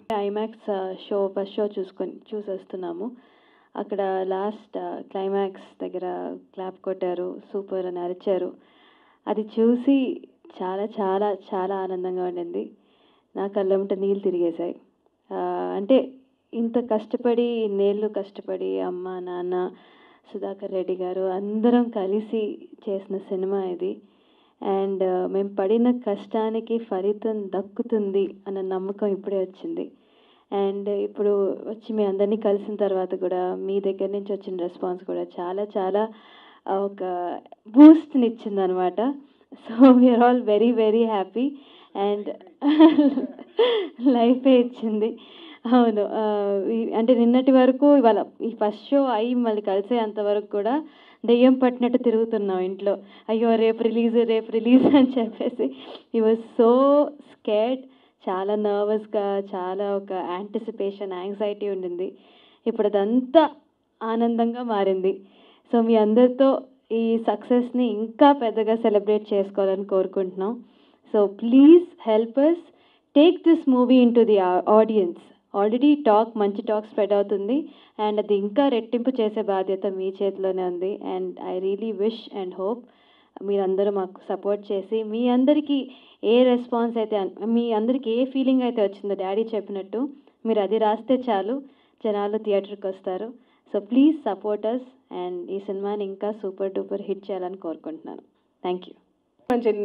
IMAX show first show చూసుకొని చూసేస్తున్నాము అక్కడ లాస్ట్ క్లైమాక్స్ దగ్గర క్లాప్ కొట్టారు సూపర్ అని అరిచారు అది చూసి చాలా చాలా చాలా ఆనందంగా ఉండింది నా కళ్ళంట నీళ్ళు తిరిగేశాయి ఆ, అంటే ఇంత కష్టపడి ఇన్నేళ్ళు కష్టపడి అమ్మ నాన్న సుధాకర్ రెడ్డి గారు అందరం కలిసి చేసిన సినిమా ఇది అండ్ మేము పడిన కష్టానికి ఫలితం దక్కుతుంది అన్న నమ్మకం ఇప్పుడే వచ్చింది అండ్ ఇప్పుడు వచ్చి మీ అందరినీ కలిసిన తర్వాత కూడా మీ దగ్గర నుంచి వచ్చిన రెస్పాన్స్ కూడా చాలా చాలా ఆ, ఒక బూస్ట్ని ఇచ్చింది అనమాట so we are all very very happy and లైఫే ఇచ్చింది అవును ఆ, ఈ- అంటే నిన్నటి వరకు ఇవాళ ఈ ఫస్ట్ షో అయ్యి మళ్ళీ కలిసేంత వరకు కూడా దెయ్యం పట్టినట్టు తిరుగుతున్నాం ఇంట్లో అయ్యో రేపు రిలీజ్ రేపు రిలీజ్ అని చెప్పేసి ఈ వాజ్ సో స్కేడ్ చాలా నర్వస్గా చాలా ఒక యాంటిసిపేషన్ యాంగ్జైటీ ఉండింది ఇప్పుడు అదంతా ఆనందంగా మారింది సో మీ అందరితో ఈ సక్సెస్ని ఇంకా పెద్దగా సెలబ్రేట్ చేసుకోవాలని కోరుకుంటున్నాం so please help us take this movie into the audience already talk మంచి టాక్ స్ప్రెడ్ అవుతుంది అండ్ అది ఇంకా రెట్టింపు చేసే బాధ్యత మీ చేతిలోనే ఉంది and I really wish and hope మీరందరూ మాకు సపోర్ట్ చేసి మీ అందరికీ ఏ రెస్పాన్స్ అయితే అన్- మీ అందరికీ ఏ ఫీలింగ్ అయితే వచ్చిందో డాడీ చెప్పినట్టు మీరు అది రాస్తే చాలు జనాలు థియేటర్కి వస్తారు so please support us and ఈ సినిమాని ఇంకా సూపర్ డూపర్ హిట్ చేయాలని కోరుకుంటున్నాను థ్యాంక్ యూ మంచి